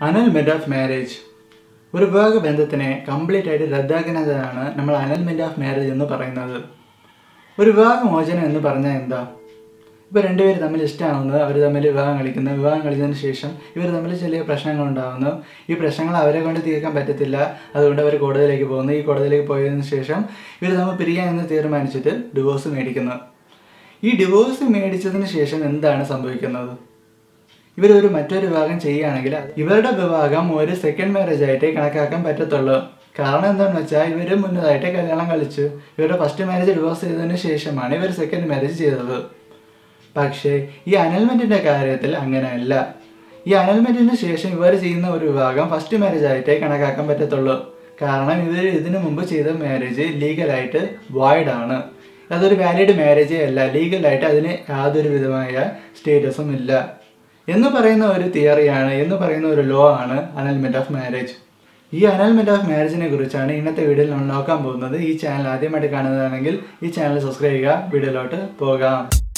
അനൽമെന്റ് of marriage ഒരു വിവാഹ ബന്ധത്തിനെ complete ആയിട്ട് റദ്ദാക്കുന്നതാണ് നമ്മൾ അനൽമെന്റ് ഓഫ് മാരേജ് എന്ന് പറയുന്നത് ഒരു വിവാഹ മോചനം എന്ന് പറഞ്ഞാൽ എന്താ ഇപ്പോൾ രണ്ടുപേർ തമ്മിൽ ഇഷ്ടമാവുന്നത് അവർ തമ്മിൽ വിവാഹം കളിക്കുന്നു വിവാഹം കളിച്ചതിന് ശേഷം ഇവർ തമ്മിൽ ചെറിയ പ്രശ്നങ്ങൾ ഉണ്ടാകുന്നു ഈ പ്രശ്നങ്ങൾ അവരെ കൊണ്ട് തീർക്കാൻ പറ്റത്തില്ല അതുകൊണ്ട് അവർ കോടതിയിലേക്ക് പോകുന്നു ഈ കോടതിയിലേക്ക് പോയതിനു ശേഷം ഇവർ തമ്മിൽ പിരിയാൻ എന്ന് തീരുമാനിച്ചിട്ട് ഡിവോഴ്സ് മേടിക്കുന്നു ഈ ഡിവോഴ്സ് മേടിച്ചതിന് ശേഷം എന്താണ് സംഭവിക്കുന്നത് ഇവർ ഒരു മറ്റൊരു വിവാഹം ചെയ്യുകയാണെങ്കിൽ ഇവരുടെ വിവാഹം ഒരു സെക്കൻഡ് മാരേജ് ആയിട്ടേ കണക്കാക്കാൻ പറ്റത്തുള്ളൂ കാരണം എന്താണെന്ന് വെച്ചാൽ ഇവർ മുന്നതായിട്ട് കല്യാണം കളിച്ചു ഇവരുടെ ഫസ്റ്റ് മാരേജ് ഡിവോഴ്സ് ചെയ്തതിന് ശേഷമാണ് ഇവർ സെക്കൻഡ് മാരേജ് ചെയ്തത് പക്ഷേ ഈ അനൽമെന്റിന്റെ കാര്യത്തിൽ അങ്ങനെയല്ല ഈ അനൽമെന്റിന് ശേഷം ഇവർ ചെയ്യുന്ന ഒരു വിവാഹം ഫസ്റ്റ് മാരേജ് ആയിട്ടേ കണക്കാക്കാൻ പറ്റത്തുള്ളൂ കാരണം ഇവർ ഇതിനു മുമ്പ് ചെയ്ത മാരേജ് ലീഗലായിട്ട് വോയിഡ് ആണ് അതൊരു വാലിഡ് മാരേജേ അല്ല ലീഗലായിട്ട് അതിന് യാതൊരു വിധമായ സ്റ്റേറ്റസും ഇല്ല എന്ന് പറയുന്ന ഒരു തിയറിയാണ് എന്ന് പറയുന്ന ഒരു ലോ ആണ് അനൽമെന്റ് ഓഫ് മാരേജ് ഈ അനൽമെന്റ് ഓഫ് മാരേജിനെ കുറിച്ചാണ് ഇന്നത്തെ വീഡിയോയിൽ നമ്മൾ നോക്കാൻ പോകുന്നത് ഈ ചാനൽ ആദ്യമായിട്ട് കാണുന്നതാണെങ്കിൽ ഈ ചാനൽ സബ്സ്ക്രൈബ് ചെയ്യുക വീഡിയോയിലോട്ട് പോകാം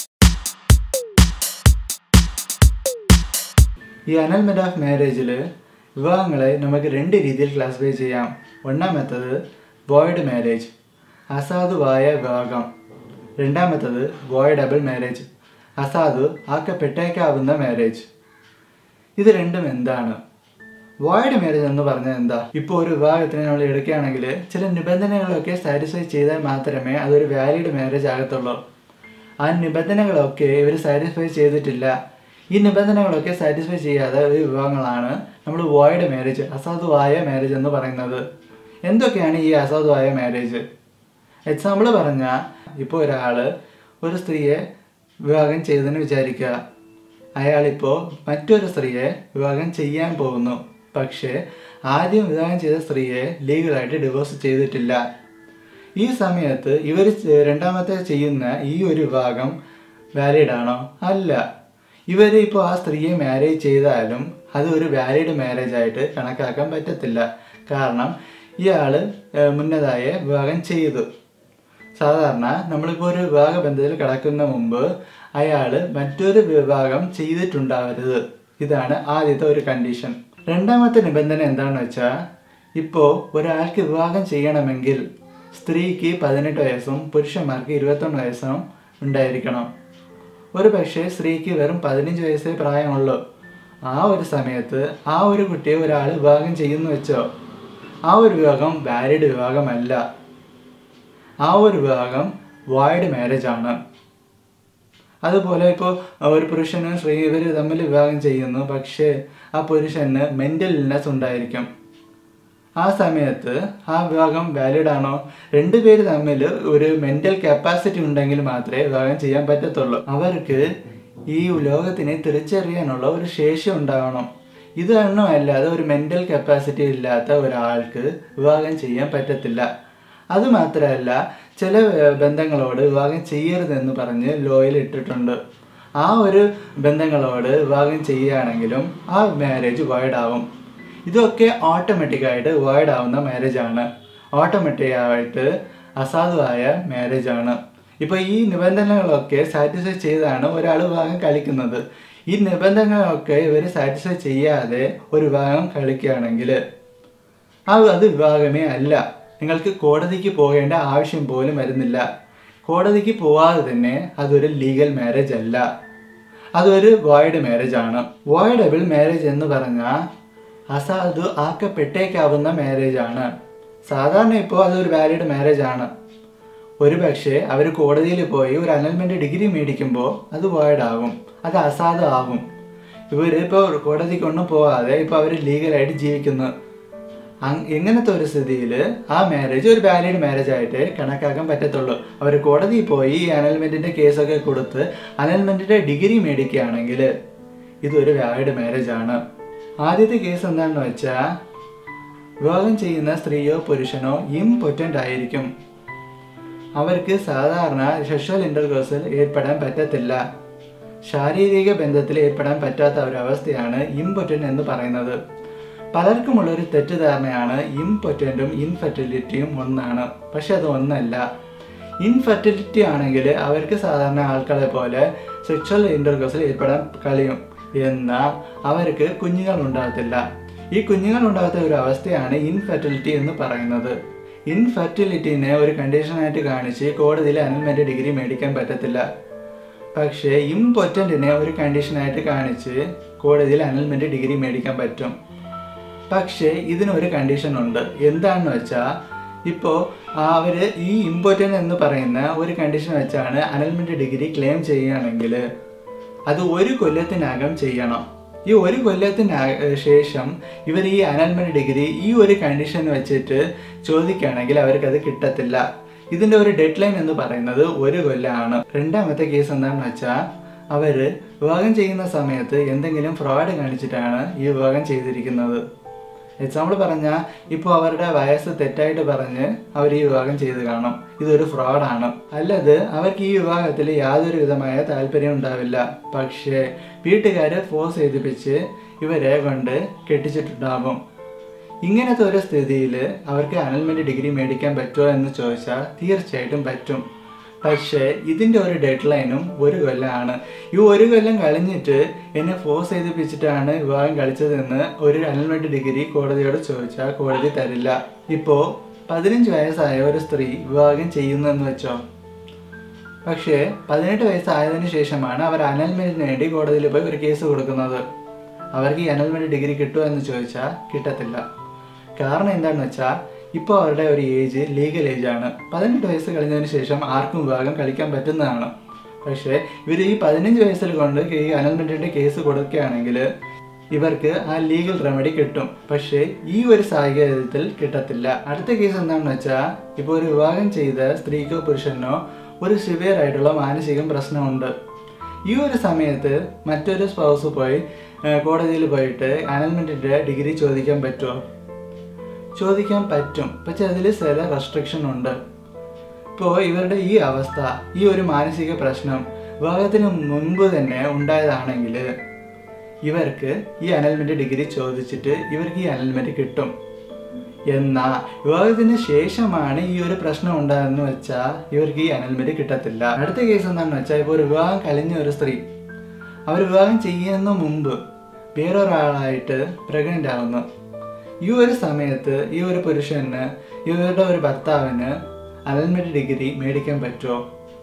ഈ അനൽമെന്റ് ഓഫ് മാരേജിൽ വിവാഹങ്ങളെ നമുക്ക് രണ്ട് രീതിയിൽ ക്ലാസിഫൈ ചെയ്യാം ഒന്നാമത്തത് വോയിഡ് മാരേജ് അസാധുവായ വിവാഹം രണ്ടാമത്തത് വോയിഡബിൾ മാരേജ് അസാധു ആക്കപ്പെട്ടേക്കാവുന്ന മാരേജ് ഇത് രണ്ടും എന്താണ് വോയിഡ് മാരേജ് എന്ന് പറഞ്ഞാൽ എന്താ ഇപ്പോൾ ഒരു വിവാഹത്തിന് നമ്മൾ എടുക്കുകയാണെങ്കിൽ ചില നിബന്ധനകളൊക്കെ സാറ്റിസ്ഫൈ ചെയ്താൽ മാത്രമേ അതൊരു വാലിഡ് മാരേജ് ആകത്തുള്ളൂ ആ നിബന്ധനകളൊക്കെ ഇവർ സാറ്റിസ്ഫൈ ചെയ്തിട്ടില്ല ഈ നിബന്ധനകളൊക്കെ സാറ്റിസ്ഫൈ ചെയ്യാതെ ഒരു വിവാഹങ്ങളാണ് നമ്മൾ വോയിഡ് മാരേജ് അസാധുവായ മാരേജ് എന്ന് പറയുന്നത് എന്തൊക്കെയാണ് ഈ അസാധുവായ മാരേജ് എക്സാമ്പിൾ പറഞ്ഞാൽ ഇപ്പോൾ ഒരാൾ ഒരു സ്ത്രീയെ വിവാഹം ചെയ്തെന്ന് വിചാരിക്കുക അയാളിപ്പോൾ മറ്റൊരു സ്ത്രീയെ വിവാഹം ചെയ്യാൻ പോകുന്നു പക്ഷേ ആദ്യം വിവാഹം ചെയ്ത സ്ത്രീയെ ലീഗലായിട്ട് ഡിവോഴ്സ് ചെയ്തിട്ടില്ല ഈ സമയത്ത് ഇവർ രണ്ടാമത്തെ ചെയ്യുന്ന ഈ ഒരു വിവാഹം വാലിഡ് ആണോ അല്ല ഇവർ ഇപ്പോൾ ആ സ്ത്രീയെ മാരേജ് ചെയ്താലും അത് ഒരു വാലിഡ് മാരേജ് ആയിട്ട് കണക്കാക്കാൻ പറ്റത്തില്ല കാരണം ഇയാൾ മുന്നതായ വിവാഹം ചെയ്തു സാധാരണ നമ്മളിപ്പോൾ ഒരു വിവാഹ ബന്ധത്തിൽ കിടക്കുന്ന മുമ്പ് അയാൾ മറ്റൊരു വിവാഹം ചെയ്തിട്ടുണ്ടാവരുത് ഇതാണ് ആദ്യത്തെ ഒരു കണ്ടീഷൻ രണ്ടാമത്തെ നിബന്ധന എന്താണെന്ന് വെച്ചാൽ ഇപ്പോൾ ഒരാൾക്ക് വിവാഹം ചെയ്യണമെങ്കിൽ സ്ത്രീക്ക് പതിനെട്ട് വയസ്സും പുരുഷന്മാർക്ക് ഇരുപത്തൊന്ന് വയസ്സും ഉണ്ടായിരിക്കണം ഒരു പക്ഷേ സ്ത്രീക്ക് വെറും പതിനഞ്ച് വയസ്സേ പ്രായമുള്ളൂ ആ ഒരു സമയത്ത് ആ ഒരു കുട്ടിയെ ഒരാൾ വിവാഹം ചെയ്യുന്നു വെച്ചോ ആ ഒരു വിവാഹം വാലിഡ് വിവാഹമല്ല ആ ഒരു വിവാഹം വോയിഡ് മാരേജ് ആണ് അതുപോലെ ഇപ്പോൾ ഒരു പുരുഷനും സ്ത്രീ ഇവർ തമ്മിൽ വിവാഹം ചെയ്യുന്നു പക്ഷേ ആ പുരുഷന് മെൻ്റൽ ഇൽനെസ് ഉണ്ടായിരിക്കും ആ സമയത്ത് ആ വിവാഹം വാലിഡ് ആണോ രണ്ടുപേര് തമ്മിൽ ഒരു മെൻ്റൽ കപ്പാസിറ്റി ഉണ്ടെങ്കിൽ മാത്രമേ വിവാഹം ചെയ്യാൻ പറ്റത്തുള്ളൂ അവർക്ക് ഈ ലോകത്തിനെ തിരിച്ചറിയാനുള്ള ഒരു ശേഷി ഉണ്ടാവണം ഇതൊന്നും അല്ലാതെ ഒരു മെൻ്റൽ കപ്പാസിറ്റി ഇല്ലാത്ത ഒരാൾക്ക് വിവാഹം ചെയ്യാൻ പറ്റത്തില്ല അതുമാത്രമല്ല ചില ബന്ധങ്ങളോട് വിവാഹം ചെയ്യരുതെന്ന് പറഞ്ഞ് ലോയിൽ ഇട്ടിട്ടുണ്ട് ആ ഒരു ബന്ധങ്ങളോട് വിവാഹം ചെയ്യുകയാണെങ്കിലും ആ മാരേജ് വൈഡ് ആവും ഇതൊക്കെ ഓട്ടോമാറ്റിക്കായിട്ട് വൈഡ് ആവുന്ന മാരേജ് ആണ് ഓട്ടോമാറ്റിക്കായിട്ട് അസാധുവായ മാരേജ് ആണ് ഇപ്പോൾ ഈ നിബന്ധനകളൊക്കെ സാറ്റിസ്ഫൈ ചെയ്താണ് ഒരാൾ വിവാഹം കളിക്കുന്നത് ഈ നിബന്ധനകളൊക്കെ ഇവർ സാറ്റിസ്ഫൈ ചെയ്യാതെ ഒരു വിവാഹം കളിക്കുകയാണെങ്കിൽ ആ അത് വിവാഹമേ അല്ല നിങ്ങൾക്ക് കോടതിക്ക് പോകേണ്ട ആവശ്യം പോലും വരുന്നില്ല കോടതിക്ക് പോവാതെ തന്നെ അതൊരു ലീഗൽ മാരേജ് അല്ല അതൊരു വോയിഡ് മാരേജ് ആണ് വോയിഡബിൾ മാരേജ് എന്ന് പറഞ്ഞാൽ അസാധു ആക്കപ്പെട്ടേക്കാവുന്ന മാരേജ് ആണ് സാധാരണ ഇപ്പോൾ അതൊരു വാലിഡ് മാരേജ് ആണ് ഒരു പക്ഷേ അവർ കോടതിയിൽ പോയി ഒരു അനൽമെന്റ് ഡിഗ്രി മേടിക്കുമ്പോൾ അത് വോയിഡ് ആകും അത് അസാധു ആകും ഇവർ ഇപ്പോൾ കോടതിക്കൊന്നും പോകാതെ ഇപ്പോൾ അവർ ലീഗലായിട്ട് ജീവിക്കുന്നു എങ്ങനത്തെ ഒരു സ്ഥിതിയിൽ ആ മാരേജ് ഒരു വാലിഡ് മാരേജ് ആയിട്ട് കണക്കാക്കാൻ പറ്റത്തുള്ളൂ അവർ കോടതിയിൽ പോയി ഈ അനൽമെന്റിന്റെ കേസൊക്കെ കൊടുത്ത് അനൽമെന്റിന്റെ ഡിഗ്രി മേടിക്കുകയാണെങ്കിൽ ഇതൊരു വാലിഡ് മാരേജ് ആണ് ആദ്യത്തെ കേസ് എന്താണെന്ന് വെച്ചാൽ വിവാഹം ചെയ്യുന്ന സ്ത്രീയോ പുരുഷനോ ഇംപൊറ്റൻ്റ് ആയിരിക്കും അവർക്ക് സാധാരണ സെക്ഷൽ ഇൻ്റർകോഴ്സിൽ ഏർപ്പെടാൻ പറ്റത്തില്ല ശാരീരിക ബന്ധത്തിൽ ഏർപ്പെടാൻ പറ്റാത്ത ഒരവസ്ഥയാണ് ഇംപൊറ്റൻ്റ് എന്ന് പറയുന്നത് പലർക്കുമുള്ളൊരു തെറ്റിദ്ധാരണയാണ് ഇംപൊറ്റൻറ്റും ഇൻഫെർട്ടിലിറ്റിയും ഒന്നാണ് പക്ഷെ അത് ഒന്നല്ല ഇൻഫെർട്ടിലിറ്റി ആണെങ്കിൽ അവർക്ക് സാധാരണ ആൾക്കാരെ പോലെ സെക്ഷൽ ഇൻ്റർകോഴ്സിൽ ഏർപ്പെടാൻ കഴിയും എന്നാൽ അവർക്ക് കുഞ്ഞുങ്ങൾ ഉണ്ടാകത്തില്ല ഈ കുഞ്ഞുങ്ങൾ ഉണ്ടാകാത്ത ഒരു അവസ്ഥയാണ് ഇൻഫെർട്ടിലിറ്റി എന്ന് പറയുന്നത് ഇൻഫെർട്ടിലിറ്റിനെ ഒരു കണ്ടീഷനായിട്ട് കാണിച്ച് കോടതിയിൽ അനൽമെന്റ് ഡിഗ്രി മേടിക്കാൻ പറ്റത്തില്ല പക്ഷേ ഇംപൊറ്റൻറ്റിനെ ഒരു കണ്ടീഷനായിട്ട് കാണിച്ച് കോടതിയിൽ അനൽമെന്റ് ഡിഗ്രി മേടിക്കാൻ പറ്റും പക്ഷേ ഇതിനൊരു കണ്ടീഷൻ ഉണ്ട് എന്താണെന്ന് വെച്ചാൽ ഇപ്പോൾ അവർ ഈ ഇമ്പോർട്ടൻ്റ് എന്ന് പറയുന്ന ഒരു കണ്ടീഷൻ വെച്ചാണ് അനൽമെന്റ് ഡിഗ്രി ക്ലെയിം ചെയ്യുകയാണെങ്കിൽ അത് ഒരു കൊല്ലത്തിനകം ചെയ്യണം ഈ ഒരു കൊല്ലത്തിന് ശേഷം ഇവർ ഈ അനൽമെന്റ് ഡിഗ്രി ഈ ഒരു കണ്ടീഷൻ വെച്ചിട്ട് ചോദിക്കുകയാണെങ്കിൽ അവർക്കത് കിട്ടത്തില്ല ഇതിന്റെ ഒരു ഡെഡ് ലൈൻ എന്ന് പറയുന്നത് ഒരു കൊല്ലമാണ് രണ്ടാമത്തെ കേസ് എന്താണെന്ന് വെച്ചാൽ അവര് വിവാഹം ചെയ്യുന്ന സമയത്ത് എന്തെങ്കിലും ഫ്രോഡ് കാണിച്ചിട്ടാണ് ഈ വിവാഹം ചെയ്തിരിക്കുന്നത് എക്സാമ്പിൾ പറഞ്ഞാൽ ഇപ്പോൾ അവരുടെ വയസ്സ് തെറ്റായിട്ട് പറഞ്ഞ് അവർ ഈ വിവാഹം ചെയ്ത് കാണും ഇതൊരു ഫ്രോഡാണ് അല്ലത് അവർക്ക് ഈ വിവാഹത്തിൽ യാതൊരു വിധമായ താല്പര്യം ഉണ്ടാവില്ല പക്ഷേ വീട്ടുകാരെ ഫോഴ്സ് ചെയ്തിപ്പിച്ച് ഇവരെ കൊണ്ട് കെട്ടിച്ചിട്ടുണ്ടാകും ഇങ്ങനത്തെ ഒരു സ്ഥിതിയിൽ അവർക്ക് അനൽമെന്റ് ഡിഗ്രി മേടിക്കാൻ പറ്റുമോ എന്ന് ചോദിച്ചാൽ തീർച്ചയായിട്ടും പറ്റും പക്ഷേ ഇതിൻ്റെ ഒരു ഡെഡ് ലൈനും ഒരു കൊല്ലമാണ് ഈ ഒരു കൊല്ലം കഴിഞ്ഞിട്ട് എന്നെ ഫോഴ്സ് ചെയ്തിപ്പിച്ചിട്ടാണ് വിവാഹം കളിച്ചതെന്ന് ഒരു അനൽമെന്റ് ഡിഗ്രി കോടതിയോട് ചോദിച്ചാൽ കോടതി തരില്ല ഇപ്പോൾ പതിനഞ്ച് വയസ്സായ ഒരു സ്ത്രീ വിവാഹം ചെയ്യുന്നു എന്ന് വെച്ചോ പക്ഷേ പതിനെട്ട് വയസ്സായതിനു ശേഷമാണ് അവർ അനൽമെന്റിന് വേണ്ടി കോടതിയിൽ പോയി ഒരു കേസ് കൊടുക്കുന്നത് അവർക്ക് ഈ അനൽമെന്റ് ഡിഗ്രി കിട്ടുമോ എന്ന് ചോദിച്ചാൽ കിട്ടത്തില്ല കാരണം എന്താണെന്ന് വെച്ചാൽ ഇപ്പോൾ അവരുടെ ഒരു ഏജ് ലീഗൽ ഏജ് ആണ് പതിനെട്ട് വയസ്സ് കഴിഞ്ഞതിന് ശേഷം ആർക്കും വിഭാഗം കളിക്കാൻ പറ്റുന്നതാണ് പക്ഷേ ഇവർ ഈ പതിനഞ്ച് വയസ്സിൽ കൊണ്ട് ഈ അനൽമെന്റിന്റെ കേസ് കൊടുക്കുകയാണെങ്കിൽ ഇവർക്ക് ആ ലീഗൽ റെമഡി കിട്ടും പക്ഷേ ഈ ഒരു സാഹചര്യത്തിൽ കിട്ടത്തില്ല അടുത്ത കേസ് എന്താണെന്ന് വെച്ചാൽ ഇപ്പോൾ ഒരു വിവാഹം ചെയ്ത സ്ത്രീക്കോ പുരുഷനോ ഒരു സിവിയർ ആയിട്ടുള്ള മാനസിക പ്രശ്നമുണ്ട് ഈ ഒരു സമയത്ത് മറ്റൊരു സ്പൗസ് പോയി കോടതിയിൽ പോയിട്ട് അനൽമെന്റിന്റെ ഡിഗ്രി ചോദിക്കാൻ പറ്റുമോ ചോദിക്കാൻ പറ്റും പക്ഷെ അതിൽ ചില റെസ്ട്രിക്ഷൻ ഉണ്ട് ഇപ്പോൾ ഇവരുടെ ഈ അവസ്ഥ ഈ ഒരു മാനസിക പ്രശ്നം വിവാഹത്തിന് മുൻപ് തന്നെ ഉണ്ടായതാണെങ്കിൽ ഇവർക്ക് ഈ അനൽമെന്റ് ഡിഗ്രി ചോദിച്ചിട്ട് ഇവർക്ക് ഈ അനൽമെന്റ് കിട്ടും എന്നാൽ വിവാഹത്തിന് ശേഷമാണ് ഈ ഒരു പ്രശ്നം ഉണ്ടായെന്ന് വെച്ചാൽ ഇവർക്ക് ഈ അനൽമെന്റ് കിട്ടത്തില്ല അടുത്ത കേസ് എന്താണെന്ന് വെച്ചാൽ ഇപ്പോൾ ഒരു വിവാഹം കഴിഞ്ഞ ഒരു സ്ത്രീ അവർ വിവാഹം ചെയ്യുന്ന മുമ്പ് വേറൊരാളായിട്ട് പ്രഗ്നൻ്റ് ആവുന്നു ഈ ഒരു സമയത്ത് ഈ ഒരു പുരുഷന് ഇവരുടെ ഒരു ഭർത്താവിന് അനൽമെന്റ് ഡിഗ്രി മേടിക്കാൻ പറ്റുമോ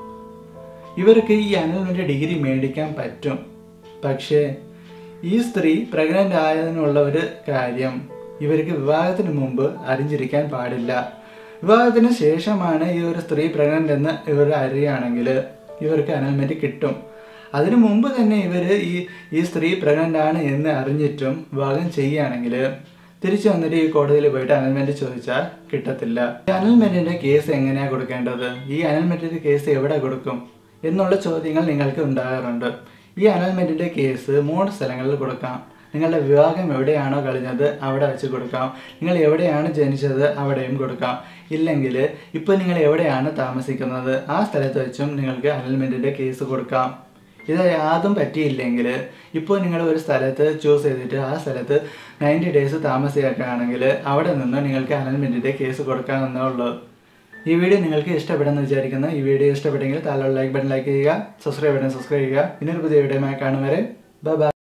ഇവർക്ക് ഈ അനൽമെന്റ് ഡിഗ്രി മേടിക്കാൻ പറ്റും പക്ഷേ ഈ സ്ത്രീ പ്രഗ്നൻ്റ് ആയതിനുള്ള ഒരു കാര്യം ഇവർക്ക് വിവാഹത്തിന് മുമ്പ് അറിഞ്ഞിരിക്കാൻ പാടില്ല വിവാഹത്തിന് ശേഷമാണ് ഈ ഒരു സ്ത്രീ പ്രഗ്നൻ്റ് എന്ന് ഇവർ അറിയുകയാണെങ്കിൽ ഇവർക്ക് അനൽമെന്റ് കിട്ടും അതിനു മുമ്പ് തന്നെ ഇവർ ഈ ഈ സ്ത്രീ പ്രഗ്നൻ്റ് ആണ് എന്ന് അറിഞ്ഞിട്ടും വിവാഹം ചെയ്യുകയാണെങ്കിൽ തിരിച്ചു വന്നിട്ട് ഈ കോടതിയിൽ പോയിട്ട് അനൽമെന്റ് ചോദിച്ചാൽ കിട്ടത്തില്ല ഈ അനൽമെന്റിന്റെ കേസ് എങ്ങനെയാ കൊടുക്കേണ്ടത് ഈ അനൽമെന്റിന്റെ കേസ് എവിടെ കൊടുക്കും എന്നുള്ള ചോദ്യങ്ങൾ നിങ്ങൾക്ക് ഉണ്ടാകാറുണ്ട് ഈ അനൽമെന്റിന്റെ കേസ് മൂന്ന് സ്ഥലങ്ങളിൽ കൊടുക്കാം നിങ്ങളുടെ വിവാഹം എവിടെയാണോ കഴിഞ്ഞത് അവിടെ വെച്ച് കൊടുക്കാം നിങ്ങൾ എവിടെയാണ് ജനിച്ചത് അവിടെയും കൊടുക്കാം ഇല്ലെങ്കിൽ ഇപ്പോൾ നിങ്ങൾ എവിടെയാണ് താമസിക്കുന്നത് ആ സ്ഥലത്ത് വെച്ചും നിങ്ങൾക്ക് അനൽമെന്റിന്റെ കേസ് കൊടുക്കാം ഇത് യാതും പറ്റിയില്ലെങ്കിൽ ഇപ്പോൾ നിങ്ങൾ ഒരു സ്ഥലത്ത് ചൂസ് ചെയ്തിട്ട് ആ സ്ഥലത്ത് നയൻറ്റി ഡേയ്സ് താമസിക്കുകയാണെങ്കിൽ അവിടെ നിന്ന് നിങ്ങൾക്ക് അനൽമെൻറ്റിൻ്റെ കേസ് കൊടുക്കാമെന്നേ ഉള്ളൂ ഈ വീഡിയോ നിങ്ങൾക്ക് ഇഷ്ടപ്പെടുമെന്ന് വിചാരിക്കുന്നു ഈ വീഡിയോ ഇഷ്ടപ്പെട്ടെങ്കിൽ താഴെ ലൈക്ക് ബട്ടൺ ലൈക്ക് ചെയ്യുക സബ്സ്ക്രൈബ് ബട്ടൺ സബ്സ്ക്രൈബ് ചെയ്യുക ഇന്നൊരു പുതിയ വീഡിയോമായി കാണും വരെ ബൈ